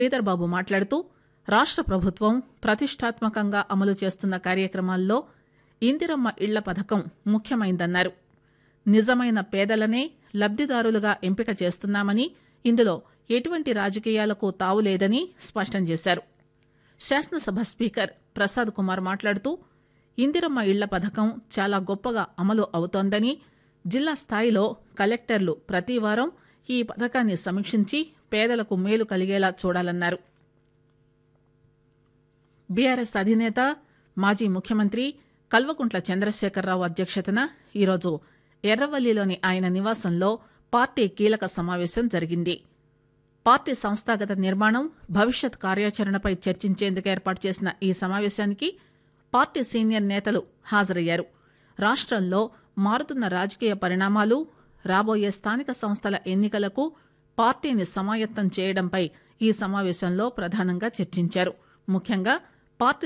శ్రీధర్ బాబు మాట్లాడుతూ రాష్ట ప్రభుత్వం ప్రతిష్టాత్మకంగా అమలు చేస్తున్న కార్యక్రమాల్లో ఇందిరమ్మ ఇళ్ల పథకం ముఖ్యమైందన్నారు నిజమైన పేదలనే లబ్దిదారులుగా ఎంపిక చేస్తున్నామని ఇందులో ఎటువంటి రాజకీయాలకు తావులేదని స్పష్టం చేశారు శాసనసభ స్పీకర్ ప్రసాద్ కుమార్ మాట్లాడుతూ ఇందిరమ్మ ఇళ్ల పథకం చాలా గొప్పగా అమలు అవుతోందని జిల్లా స్థాయిలో కలెక్టర్లు ప్రతి వారం ఈ పథకాన్ని సమీక్షించి పేదలకు మేలు కలిగేలా చూడాలన్నారు బీఆర్ఎస్ అధినేత మాజీ ముఖ్యమంత్రి కల్వకుంట్ల చంద్రశేఖరరావు అధ్యక్షతన ఈరోజు ఎర్రవల్లిలోని ఆయన నివాసంలో పార్టీ కీలక సమావేశం జరిగింది పార్టీ సంస్థాగత నిర్మాణం భవిష్యత్ కార్యాచరణపై చర్చించేందుకు ఏర్పాటు చేసిన ఈ సమావేశానికి పార్టీ సీనియర్ నేతలు హాజరయ్యారు రాష్టంలో మారుతున్న రాజకీయ పరిణామాలు రాబోయే స్థానిక సంస్థల ఎన్నికలకు పార్టీని సమాయత్తం చేయడంపై ఈ సమావేశంలో ప్రధానంగా చర్చించారు ముఖ్యంగా